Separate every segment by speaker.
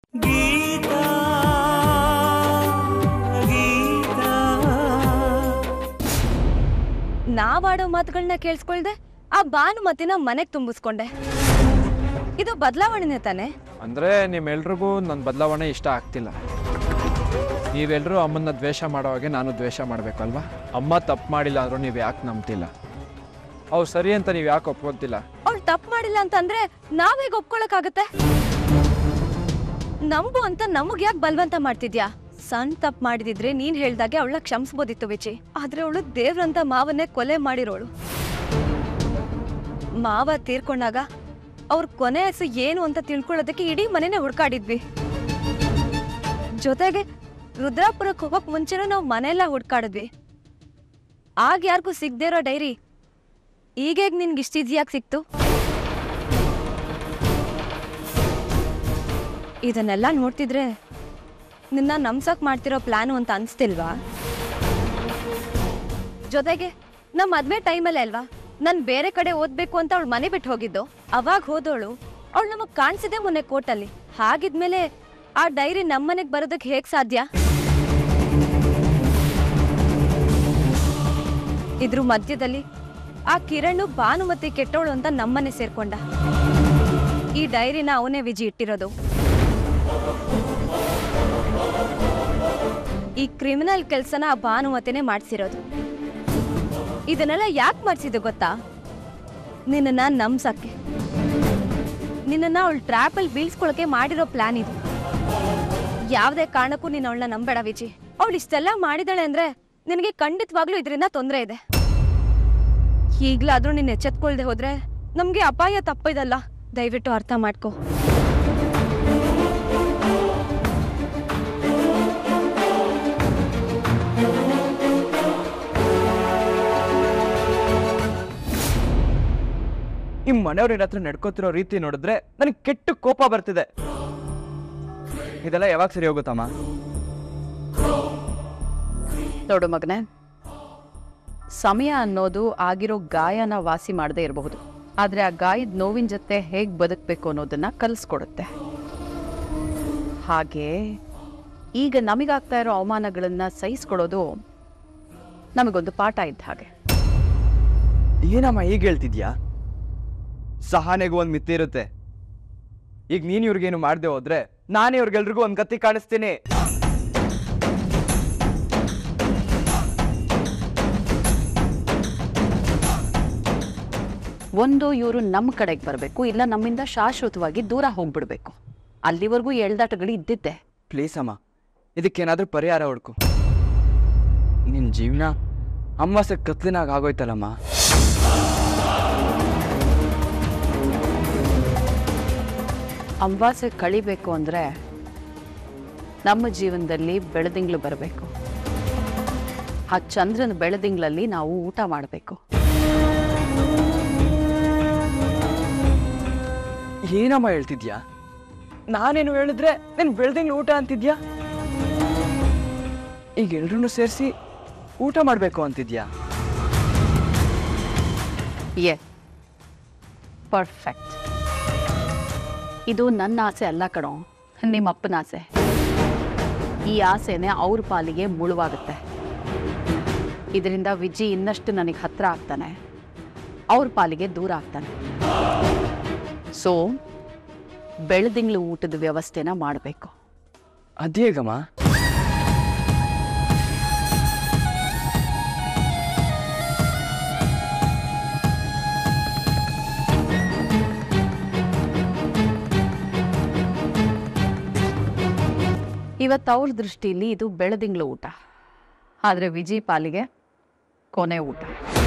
Speaker 1: ಗೀತಾ ಗೀತಾ
Speaker 2: ನಾವಾಡೋ ಮಾತುಗಳನ್ನ ಕೇಳಿಸ್ಕೊಳ್ದೆ ಆ ಭಾನುಮತಿನ ಮನೆಗ್ ತುಂಬಿಸ್ಕೊಂಡೆ ಇದು ಬದಲಾವಣೆನೇ ತಾನೆ
Speaker 3: ಅಂದರೆ ನಿಮ್ಮೆಲ್ರಿಗೂ ನನ್ನ ಬದಲಾವಣೆ ಇಷ್ಟ ಆಗ್ತಿಲ್ಲ ನೀವೆಲ್ಲರೂ ಅಮ್ಮನ್ನ ದ್ವೇಷ ಮಾಡೋ ಹಾಗೆ ನಾನು ದ್ವೇಷ ಮಾಡಬೇಕಲ್ವಾ ಅಮ್ಮ ತಪ್ಪು ಮಾಡಿಲ್ಲ ಅಂದರೂ ನೀವು ಯಾಕೆ ನಂಬ್ತಿಲ್ಲ ಅವ್ರು ಸರಿ ಅಂತ ನೀವು ಯಾಕೆ ಒಪ್ಕೊತಿಲ್ಲ
Speaker 2: ಅವ್ಳು ತಪ್ಪು ಮಾಡಿಲ್ಲ ಅಂತಂದ್ರೆ ನಾವೇಗ ಒಪ್ಕೊಳಕ್ಕಾಗತ್ತೆ ನಂಬು ಅಂತ ನಮಗ್ ಯಾಕೆ ಬಲ್ವಂತ ಮಾಡ್ತಿದ್ಯಾ ಸಣ್ಣ ತಪ್ಪು ಮಾಡಿದಿದ್ರೆ ನೀನ್ ಹೇಳ್ದಾಗೆ ಅವಳನ್ನ ಕ್ಷಮಿಸ್ಬೋದಿತ್ತು ವಿಚಿ ಆದ್ರೆ ಅವಳು ದೇವ್ರಂತ ಮಾವನ್ನೇ ಕೊಲೆ ಮಾಡಿರೋಳು ಮಾವ ತೀರ್ಕೊಂಡಾಗ ಅವ್ರ ಕೊನೆ ಹೆಸರು ಏನು ಅಂತ ತಿಳ್ಕೊಳ್ಳೋದಕ್ಕೆ ಇಡೀ ಮನೆನೇ ಹುಡ್ಕಾಡಿದ್ವಿ ಜೊತೆಗೆ ರುದ್ರಾಪುರಕ್ಕೆ ಹೋಗಕ್ ಮುಂಚೆನೂ ನಾವು ಮನೆಯೆಲ್ಲ ಹುಡ್ಕಾಡಿದ್ವಿ ಆಗ ಯಾರಿಗೂ ಸಿಗ್ದೇ ಇರೋ ಡೈರಿ ಈಗೇಗ್ ನಿನ್ಗೆ ಇಷ್ಟು ಈಸಿಯಾಗಿ ಸಿಕ್ತು ಇದನ್ನೆಲ್ಲ ನೋಡ್ತಿದ್ರೆ ನಿನ್ನ ನಮ್ಸಕ್ ಮಾಡ್ತಿರೋ ಪ್ಲಾನು ಅಂತ ಅನ್ಸ್ತಿಲ್ವಾ ಜೊತೆಗೆ ನಮ್ಮ ಮದ್ವೆ ಟೈಮಲ್ಲೇ ಅಲ್ವಾ ನನ್ ಬೇರೆ ಕಡೆ ಓದ್ಬೇಕು ಅಂತ ಅವಳು ಮನೆ ಬಿಟ್ಟು ಹೋಗಿದ್ದು ಅವಾಗ ಹೋದವಳು ಅವಳು ನಮಗ್ ಕಾಣಿಸಿದೆ ಮೊನ್ನೆ ಕೋರ್ಟಲ್ಲಿ ಹಾಗಿದ್ಮೇಲೆ ಆ ಡೈರಿ ನಮ್ಮನೆಗ್ ಬರೋದಕ್ಕೆ ಹೇಗ್ ಸಾಧ್ಯ ಇದ್ರ ಮಧ್ಯದಲ್ಲಿ ಆ ಕಿರಣ್ ಭಾನುಮತಿ ಕೆಟ್ಟವಳು ಅಂತ ನಮ್ಮನೆ ಸೇರ್ಕೊಂಡ ಈ ಡೈರಿನ ಅವನೇ ವಿಜಿ ಇಟ್ಟಿರೋದು ಈ ಕ್ರಿಮಿನಲ್ ಕೆಲ್ಸನ ಆ ಭಾನುಮತಿನೇ ಮಾಡ್ಸಿರೋದು ಇದನ್ನೆಲ್ಲ ಯಾಕೆ ಮಾಡ್ಸಿದ್ದು ಗೊತ್ತಾ ನಿನ್ನನ್ನ ನಂಬ್ಸಕ್ಕೆ ನಿನ್ನನ್ನ ಅವಳು ಟ್ರ್ಯಾಪಲ್ಲಿ ಬೀಳ್ಸ್ಕೊಳಕ್ಕೆ ಮಾಡಿರೋ ಪ್ಲಾನ್ ಇದು ಯಾವುದೇ ಕಾರಣಕ್ಕೂ ನೀನು ಅವಳನ್ನ ನಂಬೇಡ ವಿಜಿ ಅವಳು ಇಷ್ಟೆಲ್ಲ ಮಾಡಿದಾಳೆ ಅಂದ್ರೆ ನಿನಗೆ ಖಂಡಿತವಾಗ್ಲೂ ಇದರಿಂದ ತೊಂದರೆ ಇದೆ ಈಗ್ಲಾದ್ರೂ ನೀನು ಎಚ್ಚೆತ್ಕೊಳ್ದೆ ಹೋದ್ರೆ ನಮ್ಗೆ ಅಪಾಯ ತಪ್ಪಿದಲ್ಲ ದಯವಿಟ್ಟು ಅರ್ಥ ಮಾಡ್ಕೋ
Speaker 4: ಈ ಮನೆಯವ್ರ ಹತ್ರ ನಡ್ಕೋತಿರೋ ರೀತಿ ನೋಡಿದ್ರೆ ನನಗೆ ಕೆಟ್ಟ ಕೋಪ ಬರ್ತಿದೆ ಇದೆಲ್ಲ ಯಾವಾಗ ಸರಿ ಹೋಗುತ್ತಮ್ಮ
Speaker 5: ನೋಡು ಮಗನೆ ಸಮಯ ಅನ್ನೋದು ಆಗಿರೋ ಗಾಯನ ವಾಸಿ ಮಾಡದೇ ಇರಬಹುದು ಆದರೆ ಆ ಗಾಯದ ನೋವಿನ ಜೊತೆ ಹೇಗೆ ಬದುಕಬೇಕು ಅನ್ನೋದನ್ನ ಕಲಿಸ್ಕೊಡುತ್ತೆ ಹಾಗೆ ಈಗ ನಮಗಾಗ್ತಾ ಇರೋ ಅವಮಾನಗಳನ್ನ ಸಹಿಸ್ಕೊಡೋದು ನಮಗೊಂದು ಪಾಠ ಇದ್ದ ಹಾಗೆ
Speaker 4: ಏನಮ್ಮ ಈಗ ಹೇಳ್ತಿದ್ಯಾ ಸಹನೆಗೂ ಒಂದು ಮಿತಿ ಇರುತ್ತೆ ಈಗ ನೀನು ಇವ್ರಿಗೇನು ಮಾಡದೆ ಹೋದ್ರೆ ನಾನೇ ಇವ್ರಿಗೆಲ್ರಿಗೂ ಒಂದು ಕತ್ತಿ ಕಾಣಿಸ್ತೀನಿ
Speaker 5: ಒಂದು ಇವರು ನಮ್ಮ ಕಡೆಗೆ ಬರಬೇಕು ಇಲ್ಲ ನಮ್ಮಿಂದ ಶಾಶ್ವತವಾಗಿ ದೂರ ಹೋಗ್ಬಿಡ್ಬೇಕು ಅಲ್ಲಿವರೆಗೂ ಎಳ್ದಾಟಗಳು ಇದ್ದಿದ್ದೆ
Speaker 4: ಪ್ಲೀಸ್ ಅಮ್ಮ ಇದಕ್ಕೇನಾದ್ರೂ ಪರಿಹಾರ ಹುಡ್ಕು ನಿನ್ನ ಜೀವನ ಅಮ್ಮಸೆ ಕತ್ಲಿನಾಗ ಆಗೋಯ್ತಲ್ಲಮ್ಮ
Speaker 5: ಅಮಾವಾಸ್ಯೆ ಕಳಿಬೇಕು ಅಂದರೆ ನಮ್ಮ ಜೀವನದಲ್ಲಿ ಬೆಳದಿಂಗ್ಳು ಬರಬೇಕು ಆ ಚಂದ್ರನ ಬೆಳದಿಂಗ್ಳಲ್ಲಿ ನಾವು ಊಟ ಮಾಡಬೇಕು
Speaker 4: ಏನಮ್ಮ ಹೇಳ್ತಿದ್ಯಾ ನಾನೇನು ಹೇಳಿದ್ರೆ ನೀನು ಬೆಳ್ದಂಗ್ಳು ಊಟ ಅಂತಿದ್ಯಾ ಈಗ ಎಲ್ರೂ ಸೇರಿಸಿ ಊಟ ಮಾಡಬೇಕು ಅಂತಿದ್ಯಾ
Speaker 5: ಎ ಪರ್ಫೆಕ್ಟ್ ಇದು ನನ್ನ ಆಸೆ ಅಲ್ಲ ಕಣೋ ನಿಮ್ಮ ಅಪ್ಪನ ಆಸೆ ಈ ಆಸೆನೇ ಅವ್ರ ಪಾಲಿಗೆ ಮುಳುವಾಗುತ್ತೆ ಇದರಿಂದ ವಿಜಿ ಇನ್ನಷ್ಟು ನನಗೆ ಹತ್ರ ಆಗ್ತಾನೆ ಅವ್ರ ಪಾಲಿಗೆ ದೂರ ಆಗ್ತಾನೆ ಸೊ ಬೆಳದಿಂಗ್ಳು ಊಟದ ವ್ಯವಸ್ಥೆನ ಮಾಡಬೇಕು
Speaker 4: ಅದೇಗಮ್ಮ
Speaker 5: ಇವತ್ತು ಅವ್ರ ದೃಷ್ಟಿಯಲ್ಲಿ ಇದು ಬೆಳದಿಂಗ್ಳು ಊಟ ಆದರೆ ವಿಜಿ ಪಾಲಿಗೆ ಕೊನೆ ಊಟ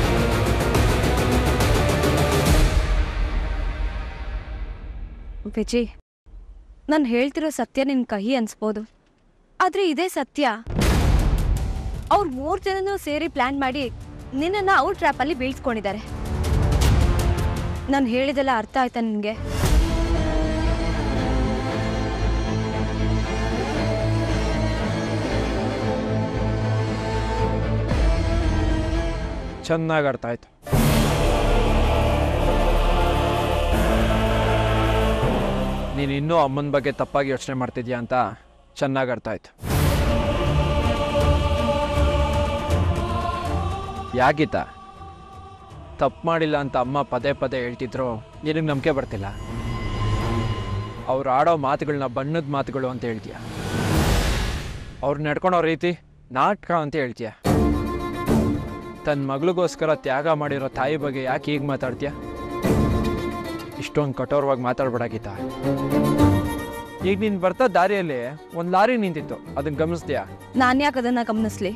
Speaker 2: ವಿಜಿ ನಾನು ಹೇಳ್ತಿರೋ ಸತ್ಯ ನಿನ್ ಕಹಿ ಅನ್ಸ್ಬೋದು ಆದ್ರೆ ಇದೇ ಸತ್ಯ ಅವ್ರು ಮೂರ್ ಜನನೂ ಸೇರಿ ಪ್ಲಾನ್ ಮಾಡಿ ನಿನ್ನನ್ನ ಅವ್ರ ಟ್ರ್ಯಾಪಲ್ಲಿ ಬೀಳ್ಸ್ಕೊಂಡಿದ್ದಾರೆ ನಾನು ಹೇಳಿದೆಲ್ಲ ಅರ್ಥ ಆಯ್ತಾ ನಿನ್ಗೆ
Speaker 3: ಚೆನ್ನಾಗಿ ಅರ್ಥ ಆಯ್ತು ನೀನು ಇನ್ನೂ ಅಮ್ಮನ ಬಗ್ಗೆ ತಪ್ಪಾಗಿ ಯೋಚನೆ ಮಾಡ್ತಿದ್ಯಾ ಅಂತ ಚೆನ್ನಾಗಿ ಅರ್ಥ ಆಯ್ತು ಯಾಗಿತ್ತ ತಪ್ಪು ಮಾಡಿಲ್ಲ ಅಂತ ಅಮ್ಮ ಪದೇ ಪದೇ ಹೇಳ್ತಿದ್ರು ನಿನಗೆ ನಂಬಿಕೆ ಬರ್ತಿಲ್ಲ ಅವ್ರು ಆಡೋ ಮಾತುಗಳನ್ನ ಬಣ್ಣದ ಮಾತುಗಳು ಅಂತ ಹೇಳ್ತೀಯ ಅವ್ರು ನಡ್ಕೊಳೋ ರೀತಿ ನಾಟಕ ಅಂತ ಹೇಳ್ತೀಯ ತನ್ನ ಮಗಳಿಗೋಸ್ಕರ ತ್ಯಾಗ ಮಾಡಿರೋ ತಾಯಿ ಬಗ್ಗೆ ಯಾಕೆ ಹೀಗೆ ಮಾತಾಡ್ತೀಯ ಇಷ್ಟೊಂದು ಕಠೋರವಾಗಿ ಮಾತಾಡ್ಬೇಡಾಗಿತ್ತ ಈಗ ನೀನು ಬರ್ತಾ ದಾರಿಯಲ್ಲಿ ಒಂದು ಲಾರಿ ನಿಂತಿತ್ತು ಅದನ್ನ ಗಮನಿಸ್ತೀಯಾ
Speaker 2: ನಾನು ಯಾಕೆ ಅದನ್ನ ಗಮನಿಸ್ಲಿ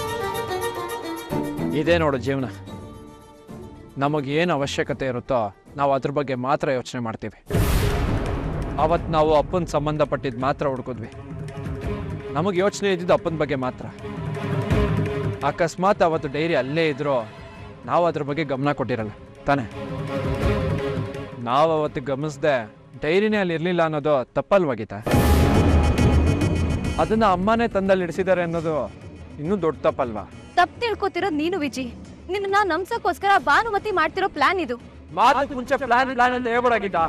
Speaker 3: ಇದೇ ನೋಡು ಜೀವನ ನಮಗೆ ಏನು ಅವಶ್ಯಕತೆ ಇರುತ್ತೋ ನಾವು ಅದ್ರ ಬಗ್ಗೆ ಮಾತ್ರ ಯೋಚನೆ ಮಾಡ್ತೀವಿ ಅವತ್ತು ನಾವು ಅಪ್ಪನ ಸಂಬಂಧಪಟ್ಟಿದ್ದು ಮಾತ್ರ ಹುಡ್ಕಿದ್ವಿ ನಮಗೆ ಯೋಚನೆ ಇದ್ದಿದ್ದು ಅಪ್ಪನ ಬಗ್ಗೆ ಮಾತ್ರ ಅಕಸ್ಮಾತ್ ಅವತ್ತು ಡೈರಿ ಅಲ್ಲೇ ಇದ್ರೂ ನಾವು ಅದ್ರ ಬಗ್ಗೆ ಗಮನ ಕೊಟ್ಟಿರಲ್ಲ ತಾನೇ ನಾವು ಅವತ್ತು ಗಮನಿಸ್ದೆ ಡೈರಿನೇ ಅಲ್ಲಿ ಇರಲಿಲ್ಲ ಅನ್ನೋದು ತಪ್ಪಲ್ವಾಗಿತ್ತ ಅದನ್ನು ಅಮ್ಮನೇ ತಂದಲ್ಲಿ ಇಡಿಸಿದ್ದಾರೆ ಅನ್ನೋದು ಇನ್ನೂ ದೊಡ್ಡ ತಪ್ಪಲ್ವಾ
Speaker 2: ತಪ್ಪು ತಿಳ್ಕೊತಿರೋದು ನೀನು ವಿಜಿ ನಿನ್ನ ನಮ್ಸಕ್ಕೋಸ್ಕರ ಭಾನುಮತಿ ಮಾಡ್ತಿರೋ ಪ್ಲಾನ್ ಇದು
Speaker 3: ಮಾತಕ್ಕೆ ಮುಂಚೆ ಪ್ಲಾನ್ ಪ್ಲಾನ್ ಅಂತ ಹೇಳ್ಬೋದಾಗಿದ್ದ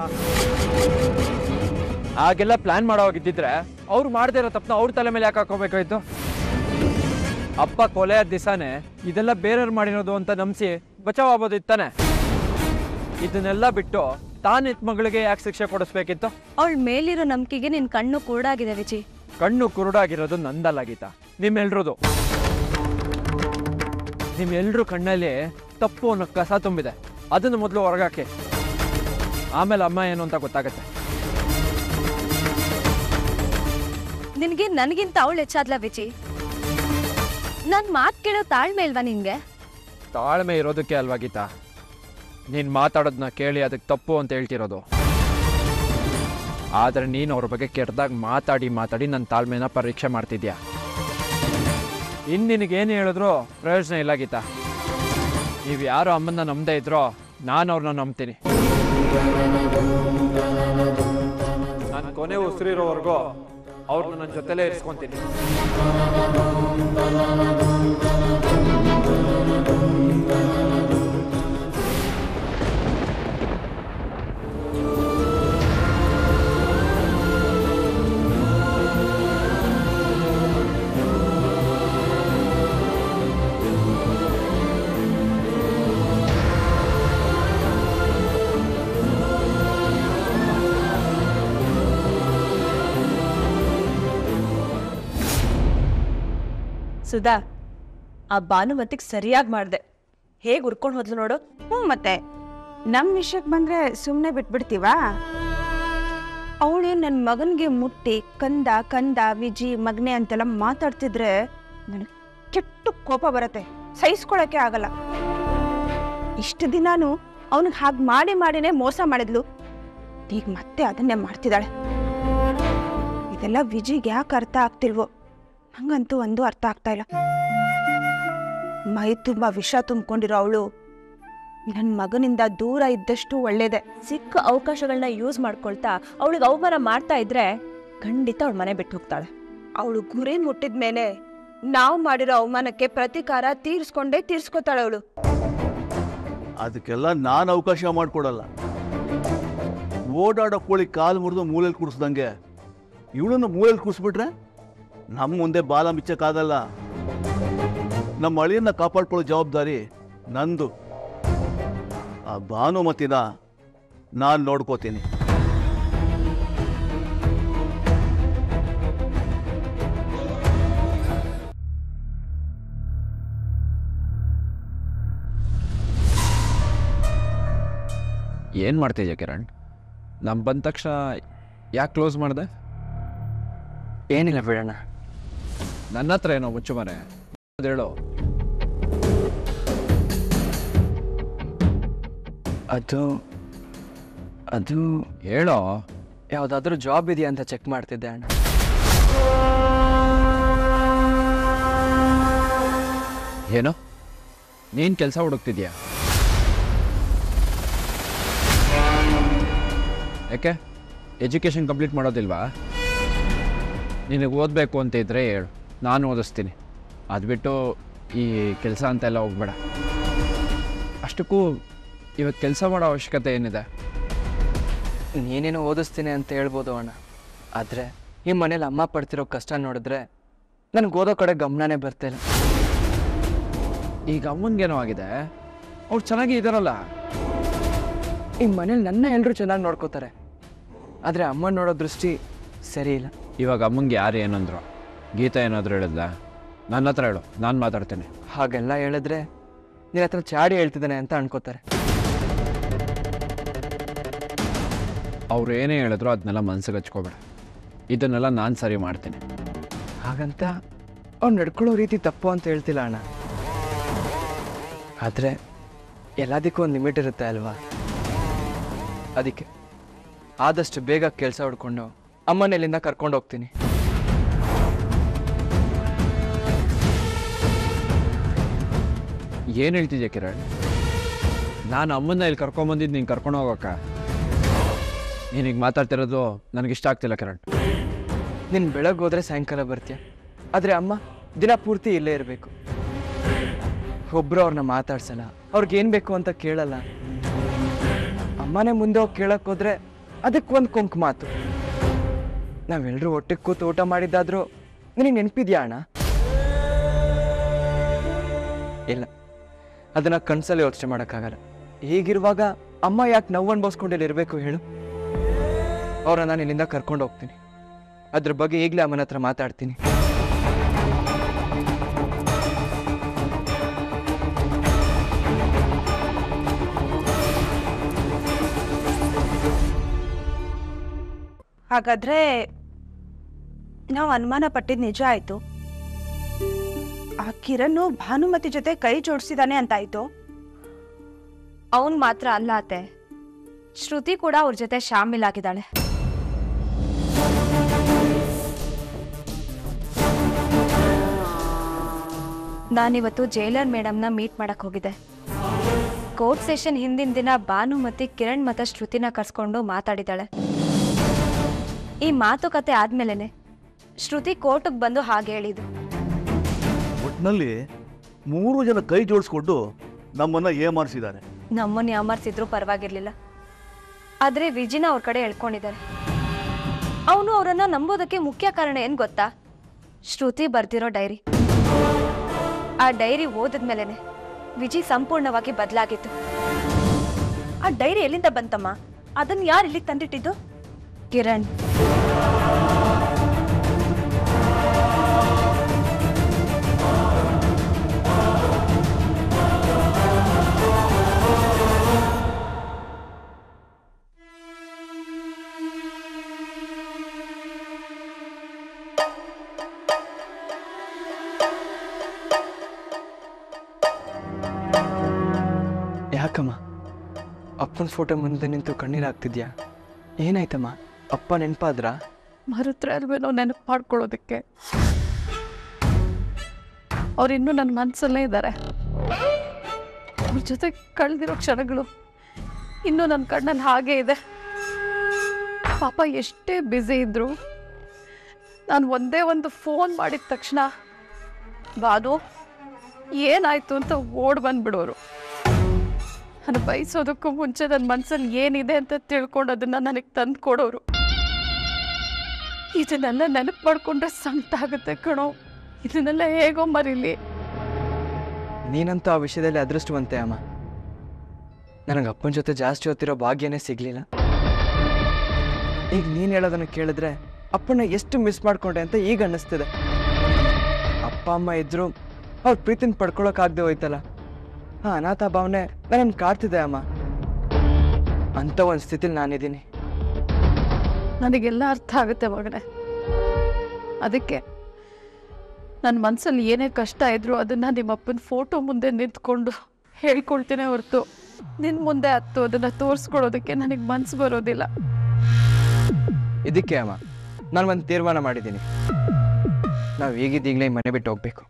Speaker 3: ಹಾಗೆಲ್ಲ ಪ್ಲಾನ್ ಮಾಡೋವಾಗಿದ್ದಿದ್ರೆ ಅವ್ರು ಮಾಡದೇ ಇರೋ ತಪ್ಪನ ಅವ್ರ ತಲೆ ಮೇಲೆ ಯಾಕೆ ಹಾಕೋಬೇಕಾಯ್ತು ಅಪ್ಪ ಕೊಲೆ ಆದ ದಿವಸನೇ ಇದೆಲ್ಲ ಬೇರೆಯವ್ರು ಮಾಡಿರೋದು ಅಂತ ನಂಬಿಸಿ ಬಚಾವ್ ಆಗ್ಬೋದಿತ್ತಾನೆ ಇದನ್ನೆಲ್ಲ ಬಿಟ್ಟು ತಾನಿತ್ ಮಗಳಿಗೆ ಯಾಕೆ ಶಿಕ್ಷೆ ಕೊಡಿಸ್ಬೇಕಿತ್ತು
Speaker 2: ಅವಳ ಮೇಲಿರೋ ನಂಬಿಕೆಗೆ ನಿನ್ ಕಣ್ಣು ಕೂಡಾಗಿದೆ ವಿಜಿ
Speaker 3: ಕಣ್ಣು ಕುರುಡಾಗಿರೋದು ನಂದಲ್ಲಾಗಿತ್ತ ನಿಮ್ಮೆಲ್ರದು ನಿಮ್ಮೆಲ್ರ ಕಣ್ಣಲ್ಲಿ ತಪ್ಪು ಅನ್ನೋ ಕಸ ತುಂಬಿದೆ ಅದನ್ನು ಮೊದಲು ಹೊರಗಾಕಿ ಆಮೇಲೆ ಅಮ್ಮ ಏನು ಅಂತ ಗೊತ್ತಾಗತ್ತೆ
Speaker 2: ನಿನ್ಗೆ ನನಗಿಂತ ಅವಳು ಹೆಚ್ಚಾದ್ಲ ವಿಜಿ ನನ್ ಮಾತ್ ಕೇಳೋ ತಾಳ್ಮೆ ಇಲ್ವಾ ನಿನ್ಗೆ
Speaker 3: ತಾಳ್ಮೆ ಇರೋದಕ್ಕೆ ಅಲ್ವಾ ಗೀತಾ ನೀನು ಮಾತಾಡೋದನ್ನ ಕೇಳಿ ಅದಕ್ಕೆ ತಪ್ಪು ಅಂತ ಹೇಳ್ತಿರೋದು ಆದರೆ ನೀನು ಅವ್ರ ಬಗ್ಗೆ ಕೆಟ್ಟದಾಗ ಮಾತಾಡಿ ಮಾತಾಡಿ ನನ್ನ ತಾಳ್ಮೆನ ಪರೀಕ್ಷೆ ಮಾಡ್ತಿದ್ಯಾ ಇನ್ನು ನಿನಗೇನು ಹೇಳಿದ್ರು ಪ್ರಯೋಜನ ಇಲ್ಲ ಗೀತಾ ನೀವು ಯಾರು ಅಮ್ಮನ್ನ ನಂಬದೇ ಇದ್ರೋ ನಾನು ಅವ್ರನ್ನ ನಂಬ್ತೀನಿ ನಾನು ಕೊನೆ ಉಸಿರಿರೋವರೆಗೂ ಅವ್ರನ್ನ ನನ್ನ ಜೊತೆಲೇ ಇರಿಸ್ಕೊತೀನಿ
Speaker 6: ಸುಧಾ ಆ ಭಾನುಮತಿಗೆ ಸರಿಯಾಗಿ ಮಾಡಿದೆ ಹೇಗೆ ಉರ್ಕೊಂಡು ಹೋದ್ಲು ನೋಡು
Speaker 7: ಹ್ಞೂ ಮತ್ತೆ ನಮ್ಮ ವಿಷಯಕ್ಕೆ ಬಂದರೆ ಸುಮ್ಮನೆ ಬಿಟ್ಬಿಡ್ತೀವಾ ಅವಳು ನನ್ನ ಮಗನಿಗೆ ಮುಟ್ಟಿ ಕಂದ ಕಂದ ವಿಜಿ ಮಗನೆ ಅಂತೆಲ್ಲ ಮಾತಾಡ್ತಿದ್ರೆ ನನಗೆ ಕೆಟ್ಟು ಕೋಪ ಬರುತ್ತೆ ಸಹಿಸ್ಕೊಳಕ್ಕೆ ಆಗಲ್ಲ ಇಷ್ಟು ದಿನಾನು ಅವನಿಗೆ ಹಾಗೆ ಮಾಡಿ ಮಾಡಿನೇ ಮೋಸ ಮಾಡಿದ್ಲು ಈಗ ಮತ್ತೆ ಅದನ್ನೇ ಮಾಡ್ತಿದ್ದಾಳೆ ಇದೆಲ್ಲ ವಿಜಿಗೆ ಯಾಕೆ ಅರ್ಥ ಆಗ್ತಿಲ್ವೋ ನಂಗಂತೂ ಒಂದು ಅರ್ಥ ಆಗ್ತಾ ಇಲ್ಲ ಮೈ ತುಂಬ ವಿಷ ತುಂಬಿಕೊಂಡಿರೋ ಅವಳು ನನ್ನ ಮಗನಿಂದ ದೂರ ಇದ್ದಷ್ಟು ಒಳ್ಳೇದೆ
Speaker 6: ಸಿಕ್ಕ ಅವಕಾಶಗಳನ್ನ ಯೂಸ್ ಮಾಡ್ಕೊಳ್ತಾ ಅವಳಿಗೆ ಅವಮಾನ ಮಾಡ್ತಾ ಇದ್ರೆ ಖಂಡಿತ ಅವಳ ಮನೆ ಬಿಟ್ಟು ಹೋಗ್ತಾಳೆ
Speaker 7: ಅವಳು ಗುರಿ ಮುಟ್ಟಿದ ಮೇಲೆ ನಾವು ಮಾಡಿರೋ ಅವಮಾನಕ್ಕೆ ಪ್ರತೀಕಾರ ತೀರ್ಸ್ಕೊಂಡೇ ತೀರ್ಸ್ಕೊತಾಳೆ ಅವಳು
Speaker 8: ಅದಕ್ಕೆಲ್ಲ ನಾನು ಅವಕಾಶ ಮಾಡಿಕೊಡಲ್ಲ ಓಡಾಡೋ ಕೋಳಿ ಕಾಲು ಮುರಿದು ಮೂಲೆಯಲ್ಲಿ ಕೂಡಿಸ್ದಂಗೆ ಇವಳನ್ನು ಮೂಲೆಯಲ್ಲಿ ಕೂರಿಸ್ಬಿಟ್ರೆ ನಮ್ಮ ಮುಂದೆ ಬಾಲ ಮಿಚ್ಚಕ್ಕಾಗಲ್ಲ ನಮ್ಮ ಅಳಿಯನ್ನ ಕಾಪಾಡ್ಕೊಳ್ಳೋ ಜವಾಬ್ದಾರಿ ನಂದು ಆ ಭಾನುಮತಿನ ನಾನು ನೋಡ್ಕೋತೀನಿ
Speaker 3: ಏನು ಮಾಡ್ತಿದ್ಯಾ ಕಿರಣ್ ನಮ್ಮ ಬಂದ ತಕ್ಷಣ ಯಾಕೆ ಕ್ಲೋಸ್ ಮಾಡಿದೆ
Speaker 4: ಏನಿಲ್ಲ ಬಿಡೋಣ
Speaker 3: ನನ್ನ ಹತ್ರ ಏನೋ ಮುಚ್ಚು ಮರೆ ಅದ್ ಹೇಳು
Speaker 4: ಅದು ಅದು
Speaker 3: ಹೇಳೋ
Speaker 4: ಯಾವುದಾದ್ರೂ ಜಾಬ್ ಇದೆಯಾ ಅಂತ ಚೆಕ್ ಮಾಡ್ತಿದ್ದೆ ಅಣ್ಣ
Speaker 3: ಏನು ನೀನು ಕೆಲಸ ಹುಡುಕ್ತಿದ್ಯಾ ಯಾಕೆ ಎಜುಕೇಷನ್ ಕಂಪ್ಲೀಟ್ ಮಾಡೋದಿಲ್ವಾ ನಿನಗೆ ಓದಬೇಕು ಅಂತ ಇದ್ದರೆ ಹೇಳು ನಾನು ಓದಿಸ್ತೀನಿ ಅದು ಬಿಟ್ಟು ಈ ಕೆಲಸ ಅಂತೆಲ್ಲ ಹೋಗ್ಬೇಡ ಅಷ್ಟಕ್ಕೂ ಇವತ್ತು ಕೆಲಸ ಮಾಡೋ ಅವಶ್ಯಕತೆ ಏನಿದೆ
Speaker 4: ನೀನೇನೋ ಓದಿಸ್ತೀನಿ ಅಂತ ಹೇಳ್ಬೋದು ಅಣ್ಣ ಆದರೆ ಈ ಮನೇಲಿ ಅಮ್ಮ ಪಡ್ತಿರೋ ಕಷ್ಟ ನೋಡಿದ್ರೆ ನನಗೆ ಓದೋ ಕಡೆ ಗಮನನೇ ಬರ್ತಿಲ್ಲ
Speaker 3: ಈಗ ಅಮ್ಮನಿಗೇನೋ ಆಗಿದೆ ಅವ್ರು ಚೆನ್ನಾಗಿ ಇದಾರಲ್ಲ
Speaker 4: ಈ ಮನೇಲಿ ನನ್ನ ಎಲ್ಲರೂ ಚೆನ್ನಾಗಿ ನೋಡ್ಕೋತಾರೆ ಆದರೆ ಅಮ್ಮ ನೋಡೋ ದೃಷ್ಟಿ ಸರಿ ಇಲ್ಲ
Speaker 3: ಇವಾಗ ಅಮ್ಮಂಗೆ ಯಾರು ಏನಂದ್ರು ಗೀತಾ ಏನಾದರೂ ಹೇಳಿದ್ಲ ನನ್ನ ಹತ್ರ ಹೇಳು ನಾನು ಮಾತಾಡ್ತೇನೆ
Speaker 4: ಹಾಗೆಲ್ಲ ಹೇಳಿದ್ರೆ ನಿನ್ನ ಹತ್ರ ಚಾಡಿ ಹೇಳ್ತಿದ್ದಾನೆ ಅಂತ ಅನ್ಕೋತಾರೆ
Speaker 3: ಅವ್ರು ಏನೇ ಹೇಳಿದ್ರು ಅದನ್ನೆಲ್ಲ ಮನ್ಸಿಗೆ ಹಚ್ಕೋಬೇಡ ಇದನ್ನೆಲ್ಲ ನಾನು ಸರಿ ಮಾಡ್ತೀನಿ
Speaker 4: ಹಾಗಂತ ಅವ್ನು ನಡ್ಕೊಳ್ಳೋ ರೀತಿ ತಪ್ಪು ಅಂತ ಹೇಳ್ತಿಲ್ಲ ಅಣ್ಣ ಆದರೆ ಎಲ್ಲದಕ್ಕೂ ಒಂದು ಲಿಮಿಟ್ ಇರುತ್ತೆ ಅಲ್ವಾ ಅದಕ್ಕೆ ಆದಷ್ಟು ಬೇಗ ಕೆಲಸ ಹುಡ್ಕೊಂಡು ಅಮ್ಮನ ಇಲ್ಲಿಂದ ಕರ್ಕೊಂಡು ಹೋಗ್ತೀನಿ
Speaker 3: ಏನು ಹೇಳ್ತಿದ್ಯಾ ಕಿರಣ್ ನಾನು ಅಮ್ಮನ್ನ ಇಲ್ಲಿ ಕರ್ಕೊಂಬಂದಿದ್ದು ನೀನು ಕರ್ಕೊಂಡು ಹೋಗೋಕ್ಕ ನೀನೀಗ ಮಾತಾಡ್ತಿರೋದು ನನಗಿಷ್ಟ ಆಗ್ತಿಲ್ಲ ಕಿರಣ್
Speaker 4: ನೀನು ಬೆಳಗ್ಗೆ ಹೋದ್ರೆ ಸಾಯಂಕಾಲ ಬರ್ತೀಯ ಆದರೆ ಅಮ್ಮ ದಿನ ಪೂರ್ತಿ ಇಲ್ಲೇ ಇರಬೇಕು ಒಬ್ಬರು ಅವ್ರನ್ನ ಮಾತಾಡ್ಸಲ್ಲ ಅವ್ರಿಗೆ ಏನು ಬೇಕು ಅಂತ ಕೇಳಲ್ಲ ಅಮ್ಮನೇ ಮುಂದೆ ಹೋಗಿ ಕೇಳಕ್ಕೆ ಹೋದ್ರೆ ಅದಕ್ಕೆ ಒಂದು ಕೊಂಕು ಮಾತು ನಾವೆಲ್ಲರೂ ಒಟ್ಟಿಗೆ ಕೂತು ಊಟ ಮಾಡಿದ್ದಾದ್ರೂ ನಿನಗೆ ನೆನಪಿದ್ಯಾ ಅಣ್ಣ ಇಲ್ಲ ಅದನ್ನ ಕನ್ಸಲ್ಲಿ ಯೋಚನೆ ಮಾಡೋಕ್ಕಾಗಲ್ಲ ಹೀಗಿರುವಾಗ ಅಮ್ಮ ಯಾಕೆ ನೋವು ಅನ್ಭವಿಸ್ಕೊಂಡು ಇಲ್ಲಿ ಇರಬೇಕು ಹೇಳು ಅವ್ರನ್ನ ನಾನು ಇಲ್ಲಿಂದ ಕರ್ಕೊಂಡು ಹೋಗ್ತೀನಿ ಅದ್ರ ಬಗ್ಗೆ ಈಗಲೇ ಅಮ್ಮನ ಹತ್ರ ಮಾತಾಡ್ತೀನಿ
Speaker 7: ಹಾಗಾದ್ರೆ ನಾವು ಅನುಮಾನ ಪಟ್ಟಿದ್ದು ನಿಜ ಆಯ್ತು ಆ ಕಿರಣ್ ಭಾನುಮತಿ ಜೊತೆ ಕೈ ಜೋಡಿಸಿದಾನೆ ಅಂತಾಯ್ತು
Speaker 2: ಅವನ್ ಮಾತ್ರ ಅಲ್ಲ ಅತ್ತೆ ಶ್ರುತಿ ಕೂಡ ಅವ್ರ ಜೊತೆ ಶಾಮಿಲ್ ಆಗಿದ್ದಾಳೆ ನಾನಿವತ್ತು ಜೈಲರ್ ಮೇಡಮ್ನ ಮೀಟ್ ಮಾಡಕ್ ಹೋಗಿದ್ದೆ ಕೋರ್ಟ್ ಸೆಷನ್ ಹಿಂದಿನ ದಿನ ಭಾನುಮತಿ ಕಿರಣ್ ಮತ್ತು ಶ್ರುತಿನ ಕರ್ಸ್ಕೊಂಡು ಮಾತಾಡಿದಾಳೆ ಈ ಮಾತುಕತೆ ಆದ್ಮೇಲೆನೆ ಶ್ರುತಿ ಕೋರ್ಟ್ಗೆ ಬಂದು ಹಾಗೆ ಹೇಳಿದ್ದು
Speaker 8: ಒಟ್ಟಿನಲ್ಲಿ ಮೂರು ಜನ ಕೈ ಜೋಡಿಸ್ಕೊಂಡು ನಮ್ಮನ್ನ ಏಮಾರಿಸಿದ್ದಾರೆ
Speaker 2: ನಮ್ಮನ್ನ ಯಾಮಾರ್ಸಿದ್ರು ಪರವಾಗಿರ್ಲಿಲ್ಲ ಆದ್ರೆ ವಿಜಿನ ಅವ್ರ ಕಡೆ ಎಳ್ಕೊಂಡಿದ್ದಾರೆ ಅವನು ಅವರನ್ನ ನಂಬೋದಕ್ಕೆ ಮುಖ್ಯ ಕಾರಣ ಏನ್ ಗೊತ್ತಾ ಶ್ರುತಿ ಬರ್ದಿರೋ ಡೈರಿ ಆ ಡೈರಿ ಓದಿದ್ಮೇಲೆನೆ ವಿಜಿ ಸಂಪೂರ್ಣವಾಗಿ ಬದಲಾಗಿತ್ತು
Speaker 6: ಆ ಡೈರಿ ಎಲ್ಲಿಂದ ಬಂತಮ್ಮ ಅದನ್ನ ಯಾರು ಇಲ್ಲಿಗೆ ತಂದಿಟ್ಟಿದ್ದು
Speaker 2: ಕಿರಣ್
Speaker 4: ಯಾಕಮ್ಮ ಅಪ್ಪನ ಫೋಟೋ ಮುಂದೆ ನಿಂತು ಕಣ್ಣೀರಾಗ್ತಿದ್ಯಾ ಏನಾಯ್ತಮ್ಮ ಅಪ್ಪ ನೆನಪಾದ್ರಾ
Speaker 5: ಮರುತ್ರ ಅಲ್ವೇನೋ ನೆನಪು ಮಾಡ್ಕೊಳ್ಳೋದಕ್ಕೆ ಅವ್ರು ಇನ್ನೂ ನನ್ನ ಮನಸ್ಸಲ್ಲೇ ಇದ್ದಾರೆ ಅವ್ರ ಜೊತೆ ಕಳೆದಿರೋ ಕ್ಷಣಗಳು ಇನ್ನೂ ನನ್ನ ಕಣ್ಣಲ್ಲಿ ಹಾಗೇ ಇದೆ ಪಾಪ ಎಷ್ಟೇ ಬ್ಯುಸಿ ಇದ್ರು ನಾನು ಒಂದೇ ಒಂದು ಫೋನ್ ಮಾಡಿದ ತಕ್ಷಣ ಬಾದು ಏನಾಯ್ತು ಅಂತ ಓಡ್ ಬಂದ್ಬಿಡೋರು ನಾನು ಬಯಸೋದಕ್ಕೂ ಮುಂಚೆ ನನ್ನ ಮನಸ್ಸಲ್ಲಿ ಏನಿದೆ ಅಂತ ತಿಳ್ಕೊಂಡು ಅದನ್ನ ನನಗೆ ತಂದು ಕೊಡೋರು ಇದನ್ನೆಲ್ಲ ನೆನಪು ಮಾಡ್ಕೊಂಡ್ರೆ ಸಂಕಟ ಆಗುತ್ತೆ ಕಣೋ ಇದನ್ನೆಲ್ಲ ಹೇಗೋ ಮರೀಲಿ
Speaker 4: ನೀನಂತೂ ಆ ವಿಷಯದಲ್ಲಿ ಅದೃಷ್ಟವಂತೆ ಅಮ್ಮ ನನಗೆ ಅಪ್ಪನ ಜೊತೆ ಜಾಸ್ತಿ ಹೊತ್ತಿರೋ ಭಾಗ್ಯನೇ ಸಿಗ್ಲಿಲ್ಲ ಈಗ ನೀನು ಹೇಳೋದನ್ನು ಕೇಳಿದ್ರೆ ಅಪ್ಪನ ಎಷ್ಟು ಮಿಸ್ ಮಾಡ್ಕೊಂಡೆ ಅಂತ ಈಗ ಅನ್ನಿಸ್ತಿದೆ ಅಪ್ಪ ಅಮ್ಮ ಇದ್ರು ಅವ್ರ ಪ್ರೀತಿನ ಪಡ್ಕೊಳಕ್ಕಾಗದೆ ಹೋಯ್ತಲ್ಲ ಆ ಅನಾಥ ಭಾವನೆ ನನ್ನನ್ನು ಕಾಡ್ತಿದೆ ಅಮ್ಮ ಅಂತ ಒಂದು ಸ್ಥಿತಿಲಿ ನಾನಿದ್ದೀನಿ
Speaker 5: ನನಗೆಲ್ಲ ಅರ್ಥ ಆಗುತ್ತೆ ಮಗನೇ ಅದಕ್ಕೆ ನನ್ನ ಮನಸ್ಸಲ್ಲಿ ಏನೇ ಕಷ್ಟ ಇದ್ರು ಅದನ್ನ ನಿಮ್ಮಪ್ಪನ ಫೋಟೋ ಮುಂದೆ ನಿಂತ್ಕೊಂಡು ಹೇಳ್ಕೊಳ್ತೀನಿ ಹೊರತು ನಿನ್ನ ಮುಂದೆ ಹತ್ತು ಅದನ್ನ ತೋರಿಸ್ಕೊಳ್ಳೋದಕ್ಕೆ ನನಗೆ ಮನ್ಸು ಬರೋದಿಲ್ಲ
Speaker 4: ಇದಕ್ಕೆ ಅಮ್ಮ ನಾನು ಒಂದು ತೀರ್ಮಾನ ಮಾಡಿದ್ದೀನಿ ನಾವು ಈಗಿದ್ದೀಗಲೇ ಈ ಮನೆ ಬಿಟ್ಟು ಹೋಗ್ಬೇಕು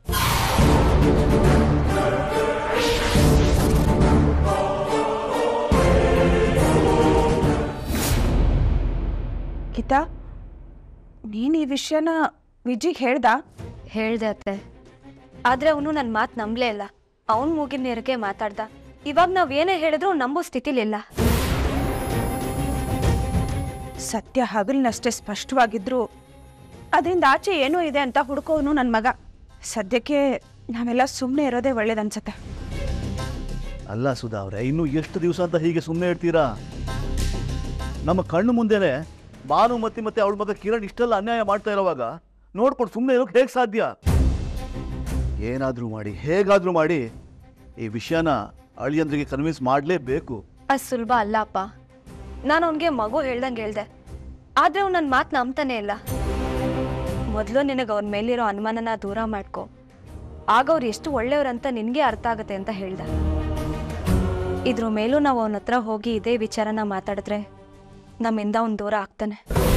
Speaker 7: ಗೀತಾ ನೀನು ಈ ವಿಷಯನ ವಿಜಿಗೆ ಹೇಳ್ದ
Speaker 2: ಹೇಳ್ದೆ ಅತ್ತೆ ಆದ್ರೆ ಅವನು ನನ್ನ ಮಾತು ನಂಬಲೇ ಇಲ್ಲ ಅವನ್ ಮೂಗಿನ ನೇರಕ್ಕೆ ಮಾತಾಡ್ದ ಇವಾಗ ನಾವ್ ಏನೇ ಹೇಳಿದ್ರು ಅವ್ನ್ ನಂಬೋ ಸ್ಥಿತಿಲಿಲ್ಲ
Speaker 7: ಸತ್ಯ ಹಗಲಿನಷ್ಟೇ ಸ್ಪಷ್ಟವಾಗಿದ್ರು ಅದರಿಂದ ಆಚೆ ಏನೋ ಇದೆ ಅಂತ ಹುಡ್ಕೋನು ನನ್ನ ಮಗ ಸದ್ಯಕ್ಕೆ ನಾವೆಲ್ಲ ಸುಮ್ಮನೆ ಇರೋದೇ ಒಳ್ಳೇದನ್ಸತ್ತೆ
Speaker 8: ಅಲ್ಲ ಸುಧಾ ಅವರೇ ಇನ್ನು ಎಷ್ಟು ದಿವಸ ಅಂತ ಹೀಗೆ ಸುಮ್ಮನೆ ಇರ್ತೀರಾ ನಮ್ಮ ಕಣ್ಣು ಮುಂದೆನೆ ಭಾನುಮತಿ ಮತ್ತೆ ಅವಳ ಮಗ ಕಿರಣ್ ಇಷ್ಟೆಲ್ಲ ಅನ್ಯಾಯ ಮಾಡ್ತಾ ಇರೋವಾಗ ನೋಡ್ಕೊಂಡು ಸುಮ್ಮನೆ ಇರೋಕೆ ಹೇಗೆ ಸಾಧ್ಯ ಏನಾದರೂ ಮಾಡಿ ಹೇಗಾದರೂ ಮಾಡಿ ಈ ವಿಷಯನ ಅಳಿಯಂದ್ರಿಗೆ ಕನ್ವಿನ್ಸ್ ಮಾಡಲೇಬೇಕು
Speaker 2: ಅದು ಸುಲಭ ಅಲ್ಲ ಅಪ್ಪ ನಾನು ಅವನಿಗೆ ಮಗು ಹೇಳ್ದಂಗೆ ಹೇಳ್ದೆ ಆದ್ರೆ ಅವ್ನು ನನ್ನ ಮಾತು ನಂಬ್ತಾನೆ ಇಲ್ಲ ಮೊದಲು ನಿನಗೆ ಅವ್ರ ಮೇಲಿರೋ ಅನುಮಾನನ ದೂರ ಮಾಡ್ಕೊ ಆಗ ಅವ್ರು ಎಷ್ಟು ಒಳ್ಳೆಯವ್ರಂತ ನಿನಗೆ ಅರ್ಥ ಆಗುತ್ತೆ ಅಂತ ಹೇಳ್ದೆ ಇದ್ರ ಮೇಲೂ ನಾವು ಅವನ ಹತ್ರ ಹೋಗಿ ಇದೇ ವಿಚಾರನ ಮಾತಾಡಿದ್ರೆ ನಮ್ಮಿಂದ ಅವ್ನು ದೂರ ಆಗ್ತಾನೆ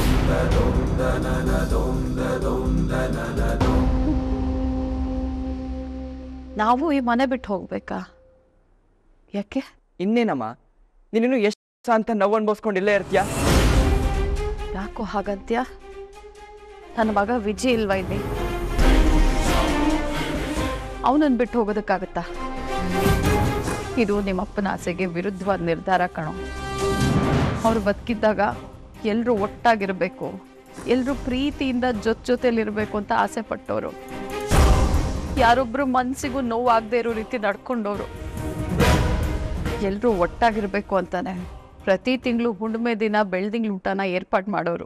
Speaker 5: ನಾವು ಈ ಮನೆ ಬಿಟ್ಟು ಹೋಗ್ಬೇಕಾ ಯಾಕೆ
Speaker 4: ಇನ್ನೇನಮ್ಮ ನೀನಿನ್ನು ಎಷ್ಟು ಅಂತ ನೋವು ಅನ್ಭವಿಸ್ಕೊಂಡು ಇಲ್ಲೇ ಇರ್ತೀಯ
Speaker 5: ಯಾಕೋ ಹಾಗಂತ್ಯ ನನ್ನ ಮಗ ವಿಜಯ್ ಇಲ್ವಾ ಇಲ್ಲಿ ಅವನನ್ನು ಬಿಟ್ಟು ಹೋಗೋದಕ್ಕಾಗತ್ತಾ ಇದು ನಿಮ್ಮಪ್ಪನ ಆಸೆಗೆ ವಿರುದ್ಧವಾದ ನಿರ್ಧಾರ ಕಣೋ ಅವ್ರು ಬದುಕಿದ್ದಾಗ ಎಲ್ಲರೂ ಒಟ್ಟಾಗಿರ್ಬೇಕು ಎಲ್ಲರೂ ಪ್ರೀತಿಯಿಂದ ಜೊತೆ ಜೊತೆಲಿರ್ಬೇಕು ಅಂತ ಆಸೆ ಪಟ್ಟವರು ಯಾರೊಬ್ರು ಮನ್ಸಿಗೂ ನೋವಾಗದೇ ಇರೋ ರೀತಿ ನಡ್ಕೊಂಡವ್ರು ಎಲ್ಲರೂ ಒಟ್ಟಾಗಿರ್ಬೇಕು ಅಂತಾನೆ ಪ್ರತಿ ತಿಂಗಳು ಹುಣ್ಣಿಮೆ ದಿನ ಬೆಳ್ದಿಂಗ್ಳು ಊಟನ ಏರ್ಪಾಡು ಮಾಡೋರು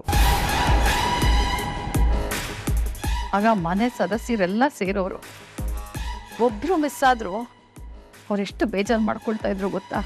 Speaker 5: ಆಗ ಮನೆ ಸದಸ್ಯರೆಲ್ಲ ಸೇರೋರು ಒಬ್ರು ಮಿಸ್ ಆದ್ರು ಅವರೆಷ್ಟು ಬೇಜಾರು ಮಾಡ್ಕೊಳ್ತಾ ಇದ್ರು ಗೊತ್ತಾ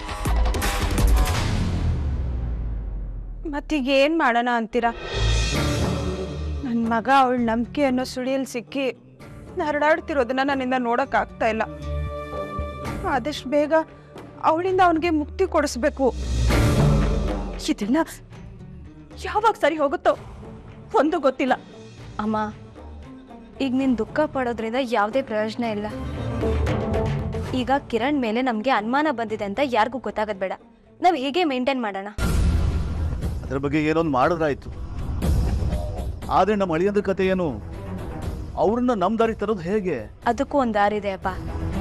Speaker 7: ಮತ್ತೀಗ ಏನು ಮಾಡೋಣ ಅಂತೀರಾ ನನ್ನ ಮಗ ಅವಳ ನಂಬಿಕೆ ಅನ್ನೋ ಸುಳಿಯಲ್ಲಿ ಸಿಕ್ಕಿ ಹರಡಾಡ್ತಿರೋದನ್ನ ನನ್ನಿಂದ ನೋಡೋಕ್ಕಾಗ್ತಾ ಇಲ್ಲ ಆದಷ್ಟು ಬೇಗ ಅವಳಿಂದ ಅವನಿಗೆ ಮುಕ್ತಿ ಕೊಡಿಸ್ಬೇಕು ಇದೆಲ್ಲ ಯಾವಾಗ ಸರಿ ಹೋಗುತ್ತೋ ಒಂದು ಗೊತ್ತಿಲ್ಲ
Speaker 2: ಅಮ್ಮ ಈಗ ನೀನು ದುಃಖ ಪಡೋದ್ರಿಂದ ಯಾವುದೇ ಪ್ರಯೋಜನ ಇಲ್ಲ ಈಗ ಕಿರಣ್ ಮೇಲೆ ನಮಗೆ ಅನುಮಾನ ಬಂದಿದೆ ಅಂತ ಯಾರಿಗೂ ಗೊತ್ತಾಗದ್ ಬೇಡ ನಾವು ಹೀಗೆ ಮೇಂಟೈನ್ ಮಾಡೋಣ
Speaker 8: ಅದ್ರ ಬಗ್ಗೆ ಏನೊಂದು ಮಾಡಿದ್ರಾಯ್ತು ಆದರೆ ನಮ್ಮ ಅಳಿಯಂದ್ರ ಕತೆ ಏನು ಅವ್ರನ್ನ ನಮ್ಮ ದಾರಿ ತರೋದು ಹೇಗೆ
Speaker 2: ಅದಕ್ಕೂ ಒಂದು ದಾರಿ ಇದೆ ಅಪ್ಪ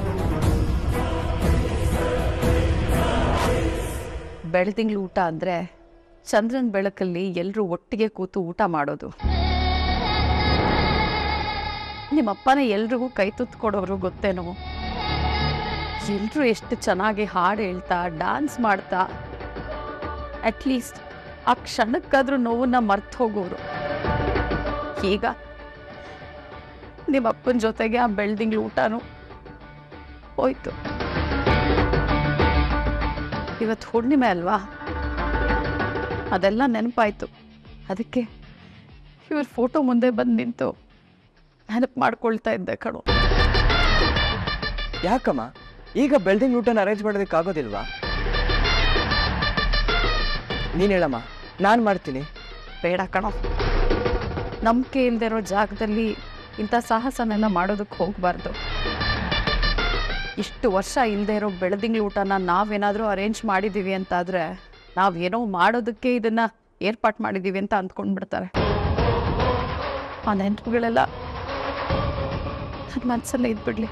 Speaker 5: ಬೆಳ್ದಿಂಗ್ಳು ಊಟ ಅಂದ್ರೆ ಚಂದ್ರನ ಬೆಳಕಲ್ಲಿ ಎಲ್ಲರೂ ಒಟ್ಟಿಗೆ ಕೂತು ಊಟ ಮಾಡೋದು ನಿಮ್ಮಪ್ಪನ ಎಲ್ರಿಗೂ ಕೈ ತುತ್ತು ಕೊಡೋರು ಗೊತ್ತೇನೋ ಎಲ್ಲರೂ ಎಷ್ಟು ಚೆನ್ನಾಗಿ ಹಾಡು ಹೇಳ್ತಾ ಡ್ಯಾನ್ಸ್ ಮಾಡ್ತಾ ಅಟ್ಲೀಸ್ಟ್ ಆ ಕ್ಷಣಕ್ಕಾದ್ರೂ ನೋವನ್ನ ಮರ್ತು ಹೋಗೋರು ಈಗ ನಿಮ್ಮಪ್ಪನ ಜೊತೆಗೆ ಆ ಬೆಳ್ದಿಂಗ್ಳು ಊಟನೂ ಹೋಯ್ತು ಇವತ್ತು ಹುಣ್ಣಿಮೆ ಅಲ್ವಾ ಅದೆಲ್ಲ ನೆನಪಾಯ್ತು ಅದಕ್ಕೆ ಇವ್ರ ಫೋಟೋ ಮುಂದೆ ಬಂದು ನಿಂತು ನೆನಪು ಮಾಡ್ಕೊಳ್ತಾ ಇದ್ದೆ ಕಣೋ
Speaker 4: ಯಾಕಮ್ಮ ಈಗ ಬೆಳ್ದಿಂಗ್ ಊಟನ ಅರೇಂಜ್ ಮಾಡೋದಕ್ಕಾಗೋದಿಲ್ವಾ ನೀನು ಹೇಳಮ್ಮ ನಾನು ಮಾಡ್ತೀನಿ
Speaker 5: ಬೇಡ ಕಣೋ ನಂಬಿಕೆ ಇಲ್ಲದೆ ಇರೋ ಜಾಗದಲ್ಲಿ ಇಂಥ ಸಾಹಸನೆಲ್ಲ ಮಾಡೋದಕ್ಕೆ ಹೋಗಬಾರ್ದು ಇಷ್ಟು ವರ್ಷ ಇಲ್ಲದೆ ಇರೋ ಬೆಳದಿಂಗ್ಳ ಊಟನ ನಾವೇನಾದರೂ ಅರೇಂಜ್ ಮಾಡಿದ್ದೀವಿ ಅಂತಾದರೆ ನಾವೇನೋ ಮಾಡೋದಕ್ಕೆ ಇದನ್ನ ಏರ್ಪಾಟ್ ಮಾಡಿದ್ದೀವಿ ಅಂತ ಅಂದ್ಕೊಂಡ್ಬಿಡ್ತಾರೆ ಆ ನೆನಪುಗಳೆಲ್ಲ ನನ್ನ ಮನಸ್ಸಲ್ಲೇ ಇದ್ಬಿಡ್ಲಿ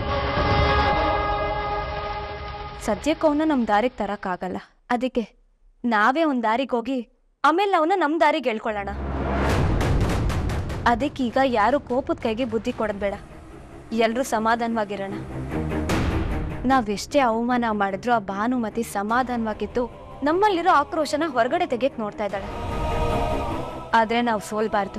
Speaker 2: ಸದ್ಯಕ್ಕೆ ಅವನ್ನ ನಮ್ಮ ದಾರಿಗೆ ತರಕ್ಕಾಗಲ್ಲ ಅದಕ್ಕೆ ನಾವೇ ಒಂದು ದಾರಿಗೆ ಹೋಗಿ ಆಮೇಲೆ ಅವನ್ನ ನಮ್ಮ ದಾರಿಗೆ ಹೇಳ್ಕೊಳ್ಳೋಣ ಅದಕ್ಕೀಗ ಯಾರು ಕೋಪದ ಕೈಗೆ ಬುದ್ಧಿ ಕೊಡೋದು ಬೇಡ ಎಲ್ಲರೂ ಸಮಾಧಾನವಾಗಿರೋಣ ನಾವೆಷ್ಟೇ ಅವಮಾನ ಮಾಡಿದ್ರು ಆ ಭಾನುಮತಿ ಸಮಾಧಾನವಾಗಿದ್ದು ನಮ್ಮಲ್ಲಿರೋ ಆಕ್ರೋಶನ ಹೊರಗಡೆ ತೆಗಿಯಕ್ ನೋಡ್ತಾ ಇದ್ದಾಳೆ ಆದ್ರೆ ನಾವು ಸೋಲ್ಬಾರ್ದು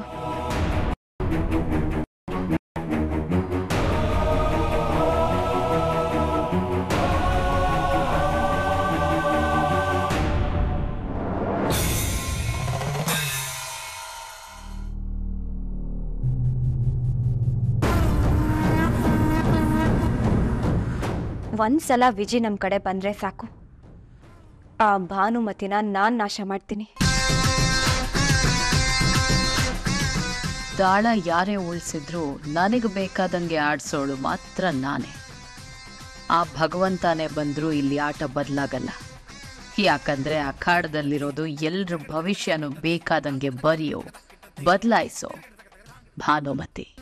Speaker 2: ಒಂದ್ಸಲ ವಿಜಿ ನಮ್ಮ ಕಡೆ ಬಂದ್ರೆ ಸಾಕು ಆ ಭಾನುಮತಿನ ನಾನ್ ನಾಶ ಮಾಡ್ತೀನಿ
Speaker 5: ದಾಳ ಯಾರೇ ಉಳಿಸಿದ್ರು ನನಗೆ ಬೇಕಾದಂಗೆ ಆಡ್ಸೋಳು ಮಾತ್ರ ನಾನೇ ಆ ಭಗವಂತನೇ ಬಂದರೂ ಇಲ್ಲಿ ಆಟ ಬದಲಾಗಲ್ಲ ಯಾಕಂದ್ರೆ ಅಖಾಡದಲ್ಲಿರೋದು ಎಲ್ರ ಭವಿಷ್ಯನೂ ಬೇಕಾದಂಗೆ ಬರೆಯೋ ಬದಲಾಯಿಸೋ ಭಾನುಮತಿ